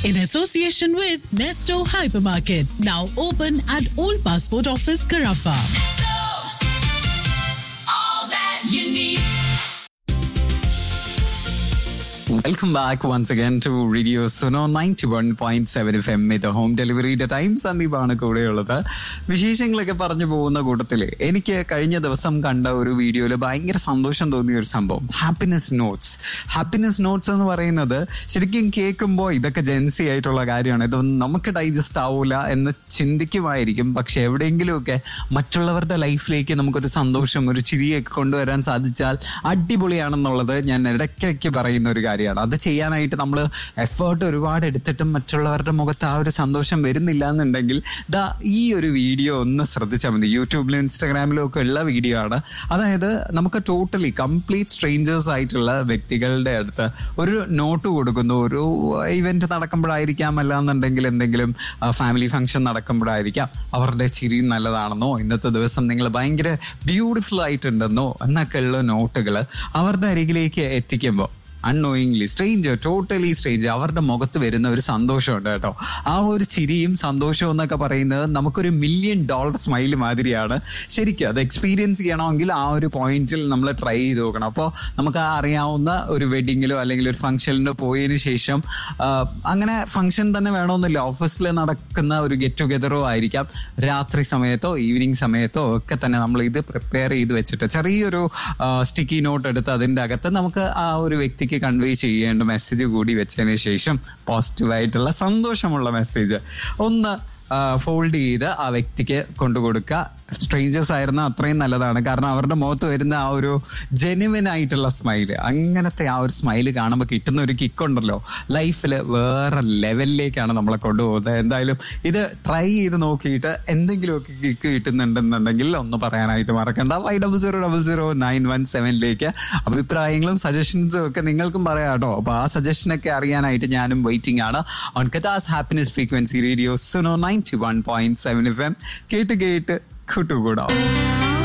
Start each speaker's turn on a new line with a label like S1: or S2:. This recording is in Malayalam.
S1: in association with Nesto Hypermarket, now open at Old Passport Office, Carafa.
S2: all that you need.
S3: Welcome back once again to radio Suno ninety one point seven F M ഇത് ഹോം ഡെലിവറിയുടെ ടൈം സന്ദീപാണ് കൂടെയുള്ളത് വിശേഷങ്ങളൊക്കെ പറഞ്ഞു പോകുന്ന കൂട്ടത്തിൽ എനിക്ക് കഴിഞ്ഞ ദിവസം കണ്ട ഒരു വീഡിയോയിൽ ഭയങ്കര സന്തോഷം തോന്നിയ ഒരു സംഭവം ഹാപ്പിനെസ് നോട്ട്സ് ഹാപ്പിനെസ് നോട്ട്സ് എന്ന് പറയുന്നത് ശരിക്കും കേൾക്കുമ്പോൾ ഇതൊക്കെ ജെൻസി ആയിട്ടുള്ള കാര്യമാണ് ഇതൊന്നും നമുക്ക് ഡൈജസ്റ്റ് ആവൂല എന്ന് ചിന്തിക്കുമായിരിക്കും പക്ഷെ എവിടെയെങ്കിലുമൊക്കെ മറ്റുള്ളവരുടെ ലൈഫിലേക്ക് നമുക്കൊരു സന്തോഷം ഒരു ചിരിയൊക്കെ കൊണ്ടുവരാൻ സാധിച്ചാൽ അടിപൊളിയാണെന്നുള്ളത് ഞാൻ ഇടയ്ക്കിടയ്ക്ക് പറയുന്ന ഒരു കാര്യമാണ് അത് ചെയ്യാനായിട്ട് നമ്മൾ എഫേർട്ട് ഒരുപാട് എടുത്തിട്ടും മറ്റുള്ളവരുടെ മുഖത്ത് ആ ഒരു സന്തോഷം വരുന്നില്ല എന്നുണ്ടെങ്കിൽ ദാ ഈ ഒരു വീഡിയോ ഒന്ന് ശ്രദ്ധിച്ചാൽ മതി യൂട്യൂബിലും ഇൻസ്റ്റാഗ്രാമിലും ഒക്കെ ഉള്ള വീഡിയോ ആണ് അതായത് നമുക്ക് ടോട്ടലി കംപ്ലീറ്റ് സ്ട്രേഞ്ചേഴ്സ് ആയിട്ടുള്ള വ്യക്തികളുടെ അടുത്ത് ഒരു നോട്ട് കൊടുക്കുന്നു ഒരു ഇവന്റ് നടക്കുമ്പോഴായിരിക്കാം അല്ലാന്നുണ്ടെങ്കിൽ എന്തെങ്കിലും ഫാമിലി ഫംഗ്ഷൻ നടക്കുമ്പോഴായിരിക്കാം അവരുടെ ചിരി നല്ലതാണെന്നോ ഇന്നത്തെ ദിവസം നിങ്ങൾ ഭയങ്കര ബ്യൂട്ടിഫുൾ ആയിട്ടുണ്ടെന്നോ എന്നൊക്കെ ഉള്ള നോട്ടുകൾ അവരുടെ അരികിലേക്ക് എത്തിക്കുമ്പോൾ അൺനോയിങ്ലി സ്ട്രേഞ്ചർ ടോട്ടലി സ്ട്രേഞ്ചർ അവരുടെ മുഖത്ത് വരുന്ന ഒരു സന്തോഷമുണ്ട് കേട്ടോ ആ ഒരു ചിരിയും സന്തോഷവും എന്നൊക്കെ പറയുന്നത് നമുക്കൊരു മില്യൺ ഡോളർ സ്മൈൽ മാതിരിയാണ് ശരിക്കും അത് എക്സ്പീരിയൻസ് ചെയ്യണമെങ്കിൽ ആ ഒരു പോയിന്റിൽ നമ്മൾ ട്രൈ ചെയ്ത് നോക്കണം അപ്പോൾ നമുക്ക് ആ അറിയാവുന്ന ഒരു വെഡിങ്ങിലോ അല്ലെങ്കിൽ ഒരു ഫംഗ്ഷനിലോ പോയതിനു ശേഷം ആ, അങ്ങനെ ഫംഗ്ഷൻ തന്നെ വേണമെന്നില്ല ഓഫീസിൽ നടക്കുന്ന ഒരു ഗെറ്റ് ടുഗെദറോ ആയിരിക്കാം രാത്രി സമയത്തോ ഈവനിങ് സമയത്തോ ഒക്കെ തന്നെ നമ്മൾ ഇത് പ്രിപ്പയർ ചെയ്ത് വെച്ചിട്ട് ചെറിയൊരു സ്റ്റിക്കി നോട്ട് എടുത്ത് അതിൻ്റെ അകത്ത് നമുക്ക് ആ ഒരു വ്യക്തിക്ക് കൺവേ ചെയ്യേണ്ട മെസ്സേജ് കൂടി വെച്ചതിന് ശേഷം പോസിറ്റീവായിട്ടുള്ള സന്തോഷമുള്ള മെസ്സേജ് ഒന്ന് ഫോൾഡ് ചെയ്ത് ആ വ്യക്തിക്ക് കൊണ്ടുകൊടുക്കുക സ്ട്രേഞ്ചേഴ്സ് ആയിരുന്ന അത്രയും നല്ലതാണ് കാരണം അവരുടെ മുഖത്ത് വരുന്ന ആ ഒരു ജെനുവിൻ ആയിട്ടുള്ള സ്മൈല് അങ്ങനത്തെ ആ ഒരു സ്മൈല് കാണുമ്പോൾ കിട്ടുന്ന ഒരു കിക്കുണ്ടല്ലോ ലൈഫിൽ വേറെ ലെവലിലേക്കാണ് നമ്മളെ കൊണ്ടുപോകുന്നത് എന്തായാലും ഇത് ട്രൈ ചെയ്ത് നോക്കിയിട്ട് എന്തെങ്കിലുമൊക്കെ കിക്ക് കിട്ടുന്നുണ്ടെന്നുണ്ടെങ്കിൽ ഒന്ന് പറയാനായിട്ട് മറക്കണ്ട five double zero double zero nine one സെവനിലേക്ക് അഭിപ്രായങ്ങളും സജഷൻസും ഒക്കെ നിങ്ങൾക്കും പറയാം കേട്ടോ അപ്പോൾ ആ സജഷനൊക്കെ അറിയാനായിട്ട് ഞാനും വെയിറ്റിംഗ് ആണ് ഓൺ കഥാസ് happiness frequency radio Suno ninety one point seven F M കേട്ട് കേട്ട് കൂട്ടുകൂടാം